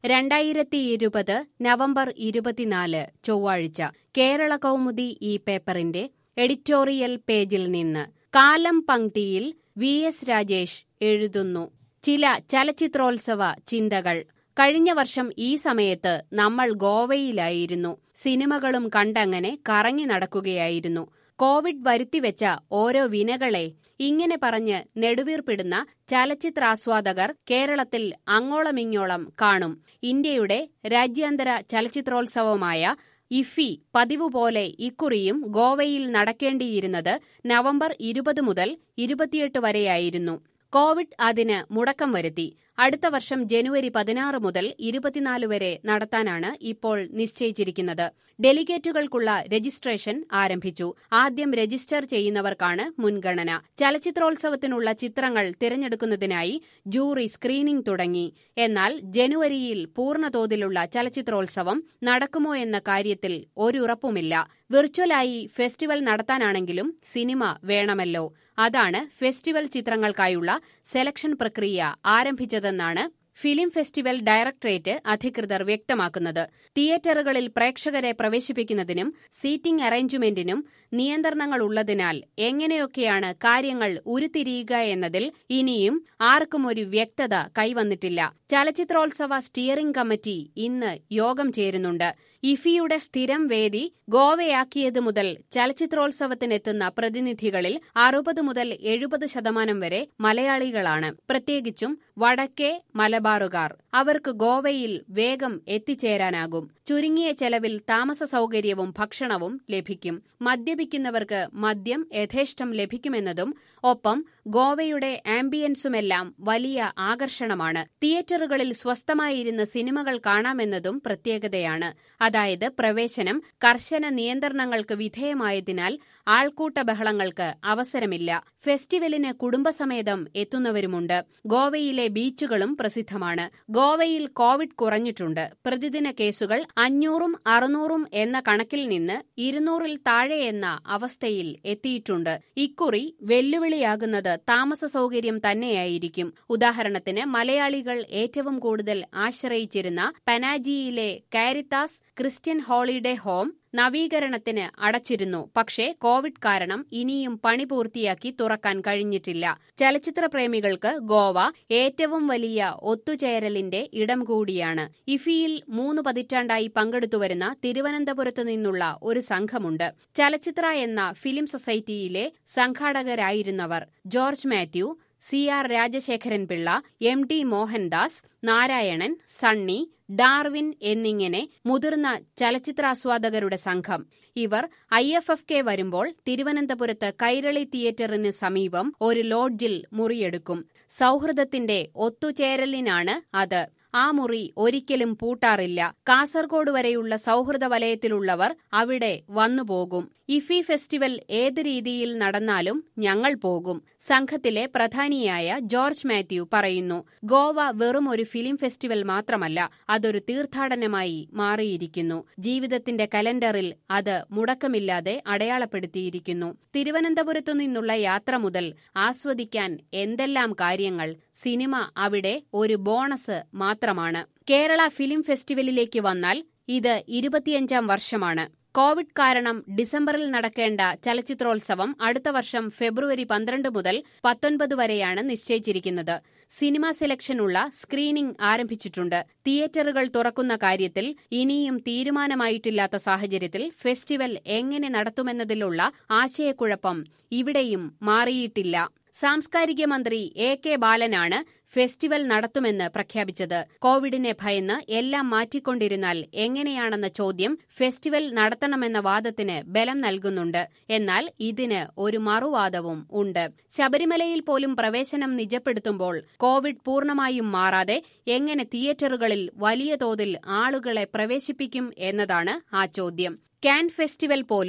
രണ്ടായിരത്തി ഇരുപത് നവംബർ ഇരുപത്തിനാല് ചൊവ്വാഴ്ച കേരള കൗമുദി ഈ പേപ്പറിന്റെ എഡിറ്റോറിയൽ പേജിൽ നിന്ന് കാലം പങ്ക്തിയിൽ വി എസ് രാജേഷ് എഴുതുന്നു ചില ചലച്ചിത്രോത്സവ ചിന്തകൾ കഴിഞ്ഞ വർഷം ഈ സമയത്ത് നമ്മൾ ഗോവയിലായിരുന്നു സിനിമകളും കണ്ടങ്ങനെ കറങ്ങി നടക്കുകയായിരുന്നു കോവിഡ് വരുത്തിവെച്ച ഓരോ വിനകളെ ഇങ്ങനെ പറഞ്ഞ് നെടുവീർപ്പിടുന്ന ചലച്ചിത്രാസ്വാദകർ കേരളത്തിൽ അങ്ങോളമിങ്ങോളം കാണും ഇന്ത്യയുടെ രാജ്യാന്തര ചലച്ചിത്രോത്സവമായ ഇഫി പതിവ് പോലെ ഇക്കുറിയും ഗോവയിൽ നടക്കേണ്ടിയിരുന്നത് നവംബർ ഇരുപത് മുതൽ ഇരുപത്തിയെട്ട് വരെയായിരുന്നു കോവിഡ് അതിന് മുടക്കം വരുത്തി അടുത്ത വർഷം ജനുവരി പതിനാറ് മുതൽ ഇരുപത്തിനാല് വരെ നടത്താനാണ് ഇപ്പോൾ നിശ്ചയിച്ചിരിക്കുന്നത് ഡെലിഗേറ്റുകൾക്കുള്ള രജിസ്ട്രേഷൻ ആരംഭിച്ചു ആദ്യം രജിസ്റ്റർ ചെയ്യുന്നവർക്കാണ് മുൻഗണന ചലച്ചിത്രോത്സവത്തിനുള്ള ചിത്രങ്ങൾ തിരഞ്ഞെടുക്കുന്നതിനായി ജൂറി സ്ക്രീനിംഗ് തുടങ്ങി എന്നാൽ ജനുവരിയിൽ പൂർണ്ണതോതിലുള്ള ചലച്ചിത്രോത്സവം നടക്കുമോ എന്ന കാര്യത്തിൽ ഒരുറപ്പുമില്ല വിർച്വലായി ഫെസ്റ്റിവൽ നടത്താനാണെങ്കിലും സിനിമ വേണമല്ലോ അതാണ് ഫെസ്റ്റിവൽ ചിത്രങ്ങൾക്കായുള്ള സെലക്ഷൻ പ്രക്രിയ ആരംഭിച്ചതെന്നാണ് ഫിലിം ഫെസ്റ്റിവൽ ഡയറക്ടറേറ്റ് അധികൃതർ വ്യക്തമാക്കുന്നത് തിയേറ്ററുകളിൽ പ്രേക്ഷകരെ പ്രവേശിപ്പിക്കുന്നതിനും സീറ്റിംഗ് അറേഞ്ച്മെന്റിനും നിയന്ത്രണങ്ങൾ ഉള്ളതിനാൽ എങ്ങനെയൊക്കെയാണ് കാര്യങ്ങൾ ഉരുത്തിരിയുക എന്നതിൽ ഇനിയും ആർക്കും ഒരു വ്യക്തത കൈവന്നിട്ടില്ല ചലച്ചിത്രോത്സവ സ്റ്റിയറിംഗ് കമ്മിറ്റി ഇന്ന് യോഗം ചേരുന്നുണ്ട് ഇഫിയുടെ സ്ഥിരം വേദി ഗോവയാക്കിയതു മുതൽ ചലച്ചിത്രോത്സവത്തിനെത്തുന്ന പ്രതിനിധികളിൽ അറുപത് മുതൽ എഴുപത് ശതമാനം വരെ മലയാളികളാണ് പ്രത്യേകിച്ചും വടക്കേ മലബാറുകാർ അവർക്ക് ഗോവയിൽ വേഗം എത്തിച്ചേരാനാകും ചുരുങ്ങിയ ചെലവിൽ താമസ സൗകര്യവും ഭക്ഷണവും ലഭിക്കും മദ്യപിക്കുന്നവർക്ക് മദ്യം യഥേഷ്ടം ലഭിക്കുമെന്നതും ഒപ്പം ഗോവയുടെ ആംബിയൻസുമെല്ലാം വലിയ ആകർഷണമാണ് തിയേറ്ററുകളിൽ സ്വസ്ഥമായിരുന്ന് സിനിമകൾ കാണാമെന്നതും പ്രത്യേകതയാണ് അതായത് പ്രവേശനം കർശന നിയന്ത്രണങ്ങൾക്ക് വിധേയമായതിനാൽ ആൾക്കൂട്ട ബഹളങ്ങൾക്ക് അവസരമില്ല ഫെസ്റ്റിവലിന് കുടുംബസമേതം എത്തുന്നവരുമുണ്ട് ഗോവയിലെ ബീച്ചുകളും പ്രസിദ്ധമാണ് ഗോവയിൽ കോവിഡ് കുറഞ്ഞിട്ടുണ്ട് പ്രതിദിന കേസുകൾ അഞ്ഞൂറും അറുന്നൂറും എന്ന കണക്കിൽ നിന്ന് ഇരുന്നൂറിൽ താഴെ എന്ന അവസ്ഥയിൽ എത്തിയിട്ടുണ്ട് ഇക്കുറി വെല്ലുവിളിയാകുന്നത് താമസ സൗകര്യം തന്നെയായിരിക്കും ഉദാഹരണത്തിന് മലയാളികൾ ഏറ്റവും കൂടുതൽ ആശ്രയിച്ചിരുന്ന പനാജിയിലെ കാരിത്താസ് ക്രിസ്ത്യൻ ഹോളിഡേ ഹോം നവീകരണത്തിന് അടച്ചിരുന്നു പക്ഷേ കോവിഡ് കാരണം ഇനിയും പണി പൂർത്തിയാക്കി തുറക്കാൻ കഴിഞ്ഞിട്ടില്ല ചലച്ചിത്ര പ്രേമികൾക്ക് ഗോവ ഏറ്റവും വലിയ ഒത്തുചേരലിന്റെ ഇടം കൂടിയാണ് ഇഫിയിൽ മൂന്ന് പതിറ്റാണ്ടായി പങ്കെടുത്തുവരുന്ന തിരുവനന്തപുരത്തു നിന്നുള്ള ഒരു സംഘമുണ്ട് ചലച്ചിത്ര എന്ന ഫിലിം സൊസൈറ്റിയിലെ സംഘാടകരായിരുന്നവർ George Mathew C R Rajasekharan Pillai M T Mohandas Narayanan Sunny Darwin എന്നിങ്ങനെ മുതിർന്ന ചലച്ചിത്രാസ്വാദകരുടെ സംഘം ഇവർ ഐ എഫ് എഫ് കെ വരുമ്പോൾ തിരുവനന്തപുരത്ത് കൈരളി തിയേറ്ററിന് സമീപം ഒരു ലോഡ്ജിൽ മുറിയെടുക്കും സൗഹൃദത്തിന്റെ ഒത്തുചേരലിനാണ് അത് ആ മുറി ഒരിക്കലും പൂട്ടാറില്ല കാസർഗോഡ് വരെയുള്ള സൗഹൃദ വലയത്തിലുള്ളവർ അവിടെ വന്നുപോകും ഇഫി ഫെസ്റ്റിവൽ ഏത് രീതിയിൽ നടന്നാലും ഞങ്ങൾ പോകും സംഘത്തിലെ പ്രധാനിയായ ജോർജ് മാത്യു പറയുന്നു ഗോവ വെറും ഒരു ഫിലിം ഫെസ്റ്റിവൽ മാത്രമല്ല അതൊരു തീർത്ഥാടനമായി മാറിയിരിക്കുന്നു ജീവിതത്തിന്റെ കലണ്ടറിൽ അത് മുടക്കമില്ലാതെ അടയാളപ്പെടുത്തിയിരിക്കുന്നു തിരുവനന്തപുരത്തു നിന്നുള്ള യാത്ര മുതൽ ആസ്വദിക്കാൻ എന്തെല്ലാം കാര്യങ്ങൾ സിനിമ അവിടെ ഒരു ബോണസ് മാത്രമാണ് കേരള ഫിലിം ഫെസ്റ്റിവലിലേക്ക് വന്നാൽ ഇത് ഇരുപത്തിയഞ്ചാം വർഷമാണ് കോവിഡ് കാരണം ഡിസംബറിൽ നടക്കേണ്ട ചലച്ചിത്രോത്സവം അടുത്ത വർഷം ഫെബ്രുവരി പന്ത്രണ്ട് മുതൽ പത്തൊൻപത് വരെയാണ് നിശ്ചയിച്ചിരിക്കുന്നത് സിനിമാ സെലക്ഷനുള്ള സ്ക്രീനിംഗ് ആരംഭിച്ചിട്ടുണ്ട് തിയേറ്ററുകൾ തുറക്കുന്ന കാര്യത്തിൽ ഇനിയും തീരുമാനമായിട്ടില്ലാത്ത സാഹചര്യത്തിൽ ഫെസ്റ്റിവൽ എങ്ങനെ നടത്തുമെന്നതിലുള്ള ആശയക്കുഴപ്പം ഇവിടെയും മാറിയിട്ടില്ല സാംസ്കാരിക മന്ത്രി എ കെ ബാലനാണ് ഫെസ്റ്റിവൽ നടത്തുമെന്ന് പ്രഖ്യാപിച്ചത് കോവിഡിനെ ഭയന്ന് എല്ലാം മാറ്റിക്കൊണ്ടിരുന്നാൽ എങ്ങനെയാണെന്ന ചോദ്യം ഫെസ്റ്റിവൽ നടത്തണമെന്ന വാദത്തിന് ബലം നൽകുന്നുണ്ട് എന്നാൽ ഇതിന് ഒരു മറുവാദവും ഉണ്ട് ശബരിമലയിൽ പോലും പ്രവേശനം നിജപ്പെടുത്തുമ്പോൾ കോവിഡ് പൂർണ്ണമായും മാറാതെ എങ്ങനെ തിയേറ്ററുകളിൽ വലിയ തോതിൽ ആളുകളെ പ്രവേശിപ്പിക്കും എന്നതാണ് ആ ചോദ്യം കാൻ ഫെസ്റ്റിവൽ പോലും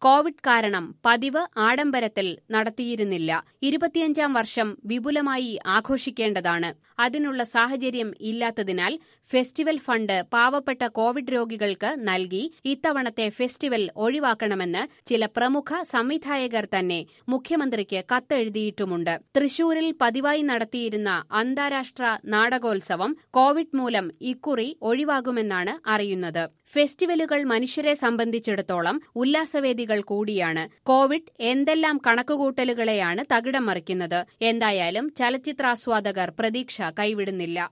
കോവിഡ് കാരണം പതിവ് ആഡംബരത്തിൽ നടത്തിയിരുന്നില്ല ഇരുപത്തിയഞ്ചാം വർഷം വിപുലമായി ആഘോഷിക്കേണ്ടതാണ് അതിനുള്ള സാഹചര്യം ഇല്ലാത്തതിനാൽ ഫെസ്റ്റിവൽ ഫണ്ട് പാവപ്പെട്ട കോവിഡ് രോഗികൾക്ക് നൽകി ഇത്തവണത്തെ ഫെസ്റ്റിവൽ ഒഴിവാക്കണമെന്ന് ചില പ്രമുഖ സംവിധായകർ തന്നെ മുഖ്യമന്ത്രിക്ക് കത്തെഴുതിയിട്ടുമുണ്ട് തൃശൂരിൽ പതിവായി നടത്തിയിരുന്ന അന്താരാഷ്ട്ര നാടകോത്സവം കോവിഡ് മൂലം ഇക്കുറി ഒഴിവാകുമെന്നാണ് അറിയുന്നത് ഫെസ്റ്റിവലുകൾ മനുഷ്യരെ സംബന്ധിച്ചിടത്തോളം ഉല്ലാസവേദികൾ കൂടിയാണ് കോവിഡ് എന്തെല്ലാം കണക്കുകൂട്ടലുകളെയാണ് തകിടം മറിക്കുന്നത് എന്തായാലും ചലച്ചിത്രാസ്വാദകർ പ്രതീക്ഷ കൈവിടുന്നില്ല